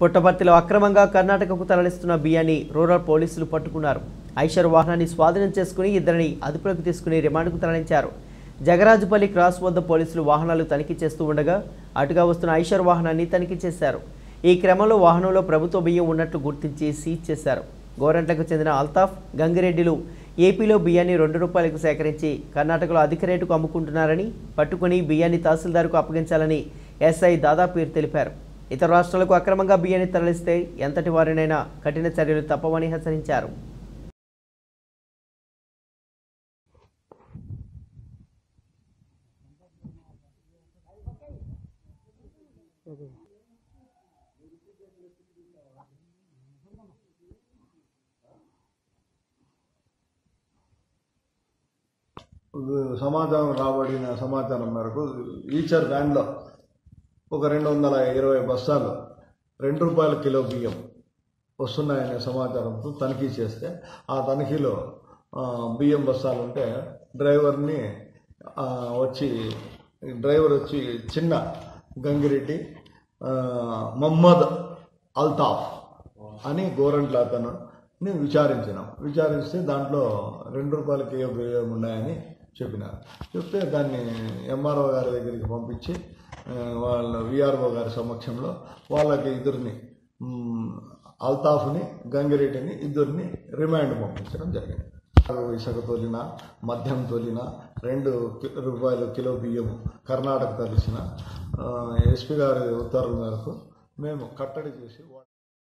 పుట్టపర్తిలో అక్రమంగా కర్ణాటకకు తరలిస్తున్న బియ్యాన్ని రూరల్ పోలీసులు పట్టుకున్నారు ఐషర్ వాహనాన్ని స్వాధీనం చేసుకుని ఇద్దరిని అదుపులోకి తీసుకుని రిమాండ్కు తరలించారు జగరాజుపల్లి క్రాస్ వద్ద పోలీసులు వాహనాలు తనిఖీ చేస్తూ ఉండగా అటుగా వస్తున్న ఐషర్ వాహనాన్ని తనిఖీ చేశారు ఈ క్రమంలో వాహనంలో ప్రభుత్వ బియ్యం ఉన్నట్లు గుర్తించి సీజ్ చేశారు గోరంట్లకు చెందిన అల్తాఫ్ గంగిరెడ్డిలు ఏపీలో బియ్యాన్ని రెండు రూపాయలకు సేకరించి కర్ణాటకలో అధిక రేటుకు అమ్ముకుంటున్నారని పట్టుకుని బియ్యాన్ని తహసీల్దార్కు అప్పగించాలని ఎస్ఐ దాదాపీర్ తెలిపారు ఇతర రాష్ట్రాలకు అక్రమంగా బియ్యాన్ని తరలిస్తే ఎంతటి వారినైనా కఠిన చర్యలు తప్పవని హెచ్చరించారు సమాచారం రాబడిన సమాచారం మేరకు ఈచర్ వ్యాన్లో ఒక రెండు వందల ఇరవై బస్తాలు రెండు రూపాయల కిలో బియ్యం వస్తున్నాయనే సమాచారంతో తనిఖీ చేస్తే ఆ తనిఖీలో ఆ, బియ్యం బస్తాలు ఉంటే డ్రైవర్ని ఆ, వచ్చి డ్రైవర్ వచ్చి చిన్న గంగిరెడ్డి ఆ, మహమ్మద్ అల్తాఫ్ అని గోరంట్ల అతను విచారించినాం విచారిస్తే దాంట్లో రెండు రూపాయల కిలో బియ్యం ఉన్నాయని చెప్పినారు చెప్తే దాన్ని ఎంఆర్ఓ గారి దగ్గరికి పంపించి ఆ, వాళ్ళ విఆర్ఓ గారి సమక్షంలో వాళ్ళకి ఇద్దరిని మ్, అల్తాఫ్ని గంగిరెడ్డిని ఇద్దరిని రిమాండ్ పంపించడం జరిగింది ఇసుక తోలిన మద్యం తోలిన రెండు కి- రూపాయలు కిలో బియ్యం కర్ణాటక తలిసిన ఎస్పీ గారి ఉత్తర్వుల మేరకు మేము కట్టడి చేసి